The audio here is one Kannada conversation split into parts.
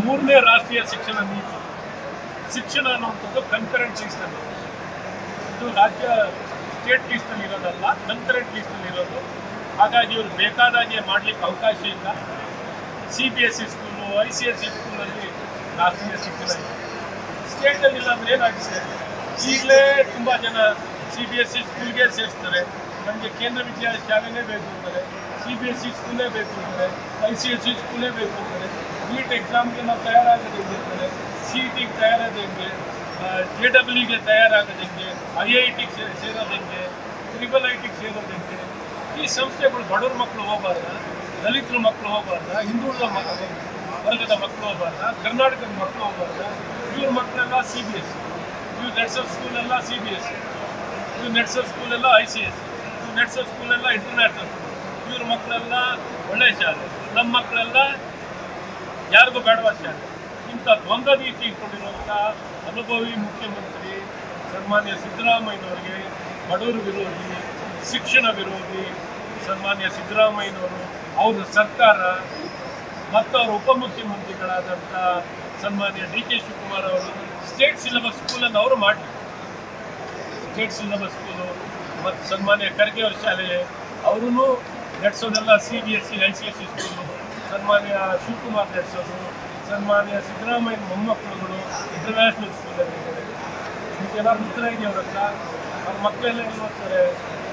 ಮೂರನೇ ರಾಷ್ಟ್ರೀಯ ಶಿಕ್ಷಣ ನೀತಿ ಶಿಕ್ಷಣ ಅನ್ನುವಂಥದ್ದು ಕನ್ಕರೆಂಟ್ ಲೀಸ್ಟಲ್ಲಿ ಇದು ರಾಜ್ಯ ಸ್ಟೇಟ್ ಲೀಸ್ಟಲ್ಲಿ ಇರೋದಲ್ಲ ಕನ್ಕರೆಂಟ್ ಲೀಸ್ಟಲ್ಲಿ ಇರೋದು ಹಾಗಾಗಿ ಇವರು ಬೇಕಾದಾಗೆ ಮಾಡಲಿಕ್ಕೆ ಅವಕಾಶ ಇಲ್ಲ C B S C school I C S C ಸ್ಕೂಲಲ್ಲಿ ರಾಷ್ಟ್ರೀಯ ಶಿಕ್ಷಣ ಇದೆ ಸ್ಟೇಟಲ್ಲಿ ಇಲ್ಲ ಅಂದ್ರೆ ಏನಾಗುತ್ತೆ ಈಗಲೇ ತುಂಬ ಜನ ಸಿ ಬಿ ಎಸ್ ಸಿ ಸ್ಕೂಲ್ಗೆ ಸೇರಿಸ್ತಾರೆ ನಮಗೆ ಕೇಂದ್ರ ವಿದ್ಯಾಶಾಲೆನೇ ಬೇಕು ಅಂತಾರೆ ಸಿ ಬಿ ಎಸ್ ಸಿ ಸ್ಕೂಲೇ ಬೇಕು ಅಂತಾರೆ ಐ ಸಿ ಎಸ್ ಸಿ ಸ್ಕೂಲೇ ಬೇಕು ಅಂತಾರೆ ನೀಟ್ ಎಕ್ಸಾಮ್ಗೆ ನಾವು ತಯಾರಾಗೋದು ಹೆಂಗೆ ಅಂತಾರೆ ಸಿ ಇ ಟಿಗೆ ತಯಾರಾಗೋದು ಹೆಂಗೆ ಜೆ ಡಬ್ಲ್ಯೂಗೆ ತಯಾರಾಗೋದು ಹೆಂಗೆ ಐ ಐ ಟಿಗೆ ಸೇರೋದು ಹೆಂಗೆ ಟ್ರಿಬಲ್ ಐ ಟಿಗೆ ಸೇರೋದು ಹೆಂಗೆ ಈ ಸಂಸ್ಥೆಗಳು ಬಡವ್ರ ಮಕ್ಕಳು ಹೋಗಬಾರ್ದ ದಲಿತರ ಮಕ್ಕಳು ಹೋಗಬಾರ್ದ ಹಿಂದುಳಿದ ಮಕ್ಕಳು ವರ್ಗದ ಮಕ್ಕಳು ಹೋಗಬಾರ್ದ ಕರ್ನಾಟಕದ ಮಕ್ಕಳು ಹೋಗಬಾರ್ದ ಇವ್ರ ಮಕ್ಕಳೆಲ್ಲ ಸಿ ಬಿ ಎಸ್ ಇವ್ರು ನಡೆಸೋ ಸ್ಕೂಲೆಲ್ಲ ಸಿ ಬಿ ಎಸ್ ಇವ್ರು ನಡೆಸೋ ಸ್ಕೂಲೆಲ್ಲ ಐ ಸಿ ಎಸ್ ಇವ್ರು ನಡೆಸೋ ಸ್ಕೂಲೆಲ್ಲ ಇಂಟರ್ನ್ಯಾಷನಲ್ ಸ್ಕೂಲ್ ಇವ್ರ ಮಕ್ಕಳೆಲ್ಲ ಒಳ್ಳೆ ಶಾಲೆ ನಮ್ಮ ಮಕ್ಕಳೆಲ್ಲ ಯಾರಿಗೂ ಬೇಡವಾದ ಶಾಲೆ ಇಂಥ ದ್ವಂದ್ವ ನೀತಿ ಇಟ್ಕೊಂಡಿರುವಂಥ ಅನುಭವಿ ಮುಖ್ಯಮಂತ್ರಿ ಸನ್ಮಾನ್ಯ ಸಿದ್ದರಾಮಯ್ಯನವರಿಗೆ ಬಡವರ ವಿರೋಧಿ ಶಿಕ್ಷಣ ವಿರೋಧಿ ಸನ್ಮಾನ್ಯ ಸಿದ್ದರಾಮಯ್ಯನವರು ಅವ್ರ ಸರ್ಕಾರ ಮತ್ತು ಅವರ ಉಪಮುಖ್ಯಮಂತ್ರಿಗಳಾದಂಥ ಸನ್ಮಾನ್ಯ ಡಿ ಕೆ ಶಿವಕುಮಾರ್ ಅವರು ಸ್ಟೇಟ್ ಸಿಲೆಬಸ್ ಸ್ಕೂಲನ್ನು ಅವರು ಮಾಡಿ ಸ್ಟೇಟ್ ಸಿಲೆಬಸ್ ಸ್ಕೂಲು ಮತ್ತು ಸನ್ಮಾನ್ಯ ಖರ್ಗೆ ಅವ್ರ ಶಾಲೆ ಅವರೂ ನಡೆಸೋದೆಲ್ಲ C B S C I C S C school ಸನ್ಮಾನ್ಯ ಶಿವಕುಮಾರ್ ನಡೆಸೋದು ಸನ್ಮಾನ್ಯ ಸಿದ್ದರಾಮಯ್ಯ ಮೊಮ್ಮಕ್ಕಳುಗಳು ಇಂಟರ್ನ್ಯಾಷನಲ್ ಸ್ಕೂಲಲ್ಲಿ ಇದ್ದಾರೆ ಇದಕ್ಕೆಲ್ಲ ಉತ್ತರ ಇದೆ ಅವ್ರ ಹತ್ರ ಅವ್ರ ಮಕ್ಕಳೆಲ್ಲ ಎಲ್ಲಿ ಓದ್ತಾರೆ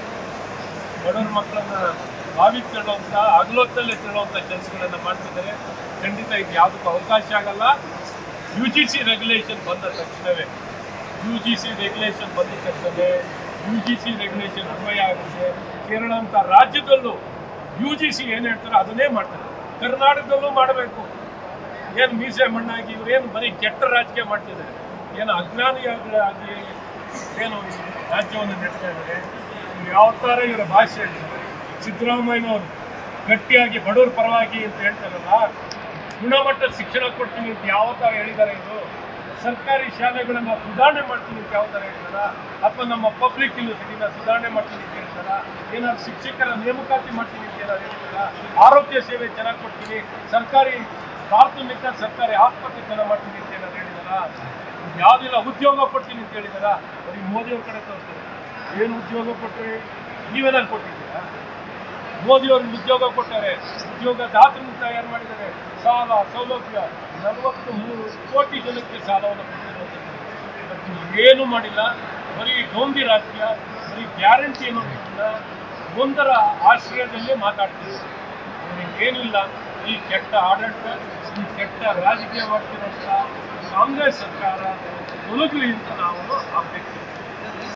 ಬಡವ್ರ ಮಕ್ಕಳನ್ನ ಬಾವಿಗೆ ತಳ್ಳುವಂಥ ಹಗಲೊತ್ತಲ್ಲೇ ತಳ್ಳುವಂಥ ಕೆಲಸಗಳನ್ನು ಮಾಡ್ತಿದ್ದಾರೆ ಖಂಡಿತ ಇದು ಯಾವುದಕ್ಕೂ ಅವಕಾಶ ಆಗಲ್ಲ ಯು ಜಿ ಸಿ ರೆಗ್ಯುಲೇಷನ್ ಬಂದ ತಕ್ಷಣವೇ ಯು ಜಿ ಸಿ ರೆಗ್ಯುಲೇಷನ್ ಬಂದ ತಕ್ಷಣವೇ ಯು ಜಿ ಸಿ ರೆಗ್ಯುಲೇಷನ್ ಅನ್ವಯ ಆಗುತ್ತೆ ಕೇರಳ ಅಂತ ರಾಜ್ಯದಲ್ಲೂ ಯು ಜಿ ಸಿ ಏನು ಹೇಳ್ತಾರೆ ಅದನ್ನೇ ಮಾಡ್ತಾರೆ ಕರ್ನಾಟಕದಲ್ಲೂ ಮಾಡಬೇಕು ಏನು ಮೀಸೆ ಮಣ್ಣಾಗಿ ಇವರೇನು ಬರೀ ಕೆಟ್ಟ ರಾಜಕೀಯ ಮಾಡ್ತಿದ್ದಾರೆ ಏನು ಅಜ್ಞಾನಿಯಾಗಿ ಆಗಿ ಏನು ಈ ರಾಜ್ಯವನ್ನು ನಡೆಸ್ತಾ ಇದ್ದಾರೆ ಇವ್ರು ಯಾವ ಥರ ಇವರ ಭಾಷೆ ಹೇಳ್ತಾರೆ ಸಿದ್ದರಾಮಯ್ಯನವರು ಗಟ್ಟಿಯಾಗಿ ಬಡವ್ರ ಪರವಾಗಿ ಅಂತ ಹೇಳ್ತಾರಲ್ಲ ಗುಣಮಟ್ಟದ ಶಿಕ್ಷಣ ಕೊಡ್ತೀನಿ ಅಂತ ಯಾವ ಥರ ಹೇಳಿದ್ದಾರೆ ಇದು ಸರ್ಕಾರಿ ಶಾಲೆಗಳನ್ನ ಸುಧಾರಣೆ ಮಾಡ್ತೀನಿ ಅಂತ ಯಾವ ಥರ ಹೇಳಿದಾರ ಅಥವಾ ನಮ್ಮ ಪಬ್ಲಿಕ್ ಯೂನಿವರ್ಸಿಟಿನ ಸುಧಾರಣೆ ಮಾಡ್ತೀನಿ ಅಂತ ಹೇಳ್ತಾರ ಏನಾದ್ರು ಶಿಕ್ಷಕರ ನೇಮಕಾತಿ ಮಾಡ್ತೀನಿ ಅಂತ ಏನಾದ್ರು ಹೇಳಿದಾರ ಆರೋಗ್ಯ ಸೇವೆ ಚೆನ್ನಾಗಿ ಕೊಡ್ತೀನಿ ಸರ್ಕಾರಿ ಪ್ರಾಥಮಿಕ ಸರ್ಕಾರಿ ಆಸ್ಪತ್ರೆ ಚೆನ್ನಾಗಿ ಮಾಡ್ತೀನಿ ಅಂತ ಏನಾದ್ರು ಹೇಳಿದಾರ ಯಾವುದಿಲ್ಲ ಉದ್ಯೋಗ ಕೊಡ್ತೀನಿ ಅಂತ ಹೇಳಿದಾರ ಬರೀ ಮೋದಿಯವ್ರ ಕಡೆ ತೋರಿಸ್ತಾರೆ ಏನು ಉದ್ಯೋಗ ಕೊಟ್ಟರೆ ನೀವೇನಾದ್ರು ಕೊಟ್ಟಿದ್ದೀರಾ ಮೋದಿಯವರು ಉದ್ಯೋಗ ಕೊಟ್ಟಾರೆ ಉದ್ಯೋಗ ದಾತರನ್ನು ತಯಾರು ಮಾಡಿದ್ದಾರೆ ಸಾಲ ಸೌಲಭ್ಯ ನಲವತ್ತು ಮೂರು ಕೋಟಿ ಜನಕ್ಕೆ ಸಾಲವನ್ನು ಕೊಟ್ಟಿರುವಂಥದ್ದು ಇವತ್ತು ಏನು ಮಾಡಿಲ್ಲ ಬರೀ ಗೌಂದಿ ರಾಜಕೀಯ ಬರೀ ಗ್ಯಾರಂಟಿ ಅನ್ನೋದಕ್ಕಿಂತ ಒಂದರ ಆಶ್ರಯದಲ್ಲೇ ಮಾತಾಡ್ತೀವಿ ಏನಿಲ್ಲ ಈ ಕೆಟ್ಟ ಆಡಳಿತ ಈ ಕೆಟ್ಟ ರಾಜಕೀಯ ಮಾಡ್ತಿರುವಂಥ ಕಾಂಗ್ರೆಸ್ ಸರ್ಕಾರ ತೊಲಗಲಿ ಅಂತ ನಾವು ಅಪೇಕ್ಷೆ